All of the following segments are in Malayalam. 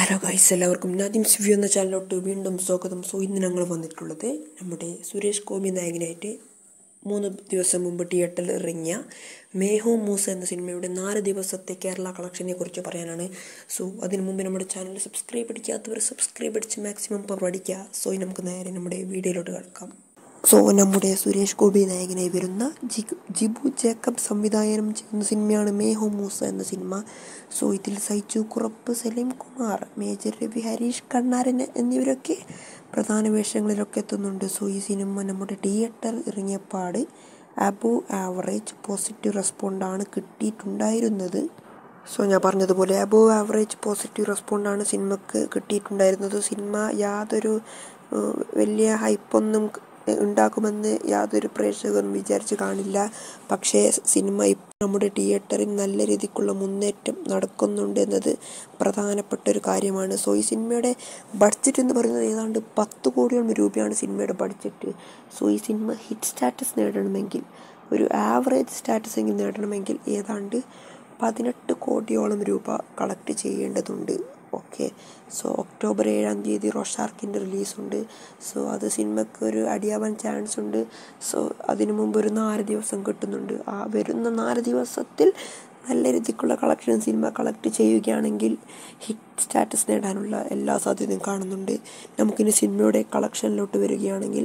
ഹലോ ഗൈസ് എല്ലാവർക്കും നാദിം സിവ്യു എന്ന ചാനലിലോട്ട് വീണ്ടും സ്വാഗതം സോ ഇന്ന് ഞങ്ങൾ വന്നിട്ടുള്ളത് നമ്മുടെ സുരേഷ് ഗോപി നായകനായിട്ട് മൂന്ന് ദിവസം മുമ്പ് തിയേറ്ററിൽ ഇറങ്ങിയ മേഹോ മൂസ എന്ന സിനിമയുടെ നാല് ദിവസത്തെ കേരള കളക്ഷനെ കുറിച്ച് പറയാനാണ് സോ അതിനു മുമ്പ് നമ്മുടെ ചാനൽ സബ്സ്ക്രൈബ് അടിക്കാത്തവർ സബ്സ്ക്രൈബ് അടിച്ച് മാക്സിമം പവർ അടിക്കുക സോ നമുക്ക് നേരെ നമ്മുടെ വീഡിയോയിലോട്ട് കിടക്കാം സോ നമ്മുടെ സുരേഷ് ഗോപി നായകനായി വരുന്ന ജി ജിബു ജേക്കബ് സംവിധായനം ചെയ്യുന്ന സിനിമയാണ് മേഹോ മൂസ എന്ന സിനിമ സോ ഇതിൽ സൈജു കുറപ്പ് സലീം കുമാർ മേജർ രവി ഹരീഷ് കണ്ണാരൻ എന്നിവരൊക്കെ പ്രധാന വേഷങ്ങളിലൊക്കെ എത്തുന്നുണ്ട് സോ ഈ സിനിമ നമ്മുടെ തിയേറ്റർ ഇറങ്ങിയപ്പാട് അബോ ആവറേജ് പോസിറ്റീവ് റെസ്പോണ്ടാണ് കിട്ടിയിട്ടുണ്ടായിരുന്നത് സോ ഞാൻ പറഞ്ഞതുപോലെ അബോ ആവറേജ് പോസിറ്റീവ് റെസ്പോണ്ടാണ് സിനിമക്ക് കിട്ടിയിട്ടുണ്ടായിരുന്നത് സിനിമ യാതൊരു ഏഹ്, വലിയ ഹൈപ്പൊന്നും ഉണ്ടാക്കുമെന്ന് യാതൊരു പ്രേക്ഷകരും വിചാരിച്ച് കാണില്ല പക്ഷേ സിനിമ ഇപ്പം നമ്മുടെ തിയേറ്ററിൽ നല്ല രീതിക്കുള്ള മുന്നേറ്റം നടക്കുന്നുണ്ട് എന്നത് പ്രധാനപ്പെട്ട ഒരു കാര്യമാണ് സോ ഈ സിനിമയുടെ ബഡ്ജറ്റ് എന്ന് പറയുന്നത് ഏതാണ്ട് പത്ത് കോടിയോളം രൂപയാണ് സിനിമയുടെ ബഡ്ജറ്റ് സോ ഈ സിനിമ ഹിറ്റ് സ്റ്റാറ്റസ് നേടണമെങ്കിൽ ഒരു ആവറേജ് സ്റ്റാറ്റസ് എങ്കിലും നേടണമെങ്കിൽ ഏതാണ്ട് പതിനെട്ട് കോടിയോളം രൂപ കളക്ട് ചെയ്യേണ്ടതുണ്ട് ഓക്കെ സോ ഒക്ടോബർ ഏഴാം തീയതി റൊഷാർക്കിൻ്റെ റിലീസുണ്ട് സോ അത് സിനിമയ്ക്ക് ഒരു അടിയാവാൻ ചാൻസ് ഉണ്ട് സോ അതിനു മുമ്പ് ഒരു നാല് ദിവസം കിട്ടുന്നുണ്ട് ആ വരുന്ന നാല് ദിവസത്തിൽ നല്ല രീതിക്കുള്ള കളക്ഷൻ സിനിമ കളക്ട് ചെയ്യുകയാണെങ്കിൽ ഹിറ്റ് സ്റ്റാറ്റസ് നേടാനുള്ള എല്ലാ സാധ്യതയും കാണുന്നുണ്ട് നമുക്കിനി സിനിമയുടെ കളക്ഷനിലോട്ട് വരികയാണെങ്കിൽ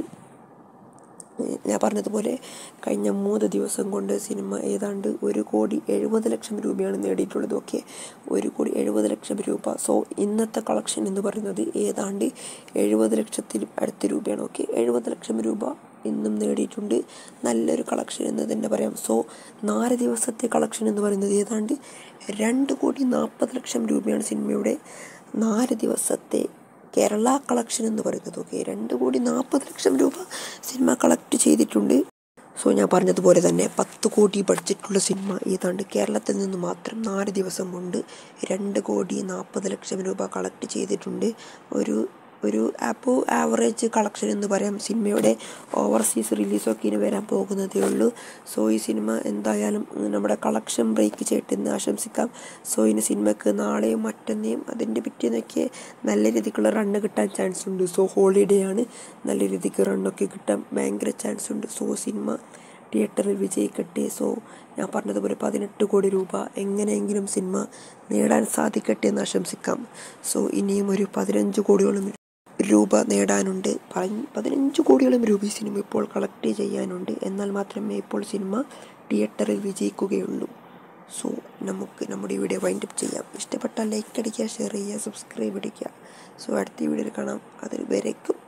ഞാൻ പറഞ്ഞതുപോലെ കഴിഞ്ഞ മൂന്ന് ദിവസം കൊണ്ട് സിനിമ ഏതാണ്ട് ഒരു കോടി എഴുപത് ലക്ഷം രൂപയാണ് നേടിയിട്ടുള്ളത് ഓക്കെ ഒരു കോടി എഴുപത് ലക്ഷം രൂപ സോ ഇന്നത്തെ കളക്ഷൻ എന്ന് പറയുന്നത് ഏതാണ്ട് എഴുപത് ലക്ഷത്തിലും അടുത്ത രൂപയാണ് ഓക്കെ എഴുപത് ലക്ഷം രൂപ ഇന്നും നേടിയിട്ടുണ്ട് നല്ലൊരു കളക്ഷൻ എന്ന് തന്നെ പറയാം സോ നാല് ദിവസത്തെ കളക്ഷൻ എന്ന് പറയുന്നത് ഏതാണ്ട് രണ്ട് കോടി നാൽപ്പത് ലക്ഷം രൂപയാണ് സിനിമയുടെ നാല് ദിവസത്തെ കേരള കളക്ഷൻ എന്ന് പറയുന്നത് ഓക്കെ രണ്ട് കോടി നാൽപ്പത് ലക്ഷം രൂപ സിനിമ കളക്ട് ചെയ്തിട്ടുണ്ട് സോ ഞാൻ പറഞ്ഞതുപോലെ തന്നെ പത്ത് കോടി ബഡ്ജറ്റുള്ള സിനിമ ഏതാണ്ട് കേരളത്തിൽ നിന്ന് മാത്രം നാല് ദിവസം കൊണ്ട് രണ്ട് കോടി നാൽപ്പത് ലക്ഷം രൂപ കളക്ട് ചെയ്തിട്ടുണ്ട് ഒരു ഒരു ആപ്പോ ആവറേജ് കളക്ഷൻ എന്ന് പറയാം സിനിമയുടെ ഓവർസീസ് റിലീസൊക്കെ ഇനി വരാൻ പോകുന്നതേ ഉള്ളൂ സോ ഈ സിനിമ എന്തായാലും നമ്മുടെ കളക്ഷൻ ബ്രേക്ക് ചെയ്യട്ടെന്ന് ആശംസിക്കാം സോ ഇനി സിനിമയ്ക്ക് നാളെയും മറ്റന്നെയും അതിൻ്റെ പിറ്റേന്നൊക്കെ നല്ല രീതിക്കുള്ള റണ്ണ് കിട്ടാൻ ചാൻസ് ഉണ്ട് സോ ഹോളിഡേ ആണ് നല്ല രീതിക്ക് റണ്ണൊക്കെ കിട്ടാൻ ഭയങ്കര ചാൻസ് ഉണ്ട് സോ സിനിമ തിയേറ്ററിൽ വിജയിക്കട്ടെ സോ ഞാൻ പറഞ്ഞതുപോലെ പതിനെട്ട് കോടി രൂപ എങ്ങനെയെങ്കിലും സിനിമ നേടാൻ സാധിക്കട്ടെ എന്ന് ആശംസിക്കാം സോ ഇനിയും ഒരു പതിനഞ്ച് കോടിയോളം രൂപ നേടാനുണ്ട് പതി- പതിനഞ്ച് കോടിയോളം രൂപ ഈ സിനിമ ഇപ്പോൾ കളക്ട് ചെയ്യാനുണ്ട് എന്നാൽ മാത്രമേ ഇപ്പോൾ സിനിമ തിയേറ്ററിൽ വിജയിക്കുകയുള്ളൂ സോ നമുക്ക് നമ്മുടെ വീഡിയോ വൈൻഡപ്പ് ചെയ്യാം ഇഷ്ടപ്പെട്ടാൽ ലൈക്ക് അടിക്കുക ഷെയർ ചെയ്യുക സബ്സ്ക്രൈബ് അടിക്കുക സോ അടുത്ത വീഡിയോയിൽ കാണാം അതിൽ വരയ്ക്കും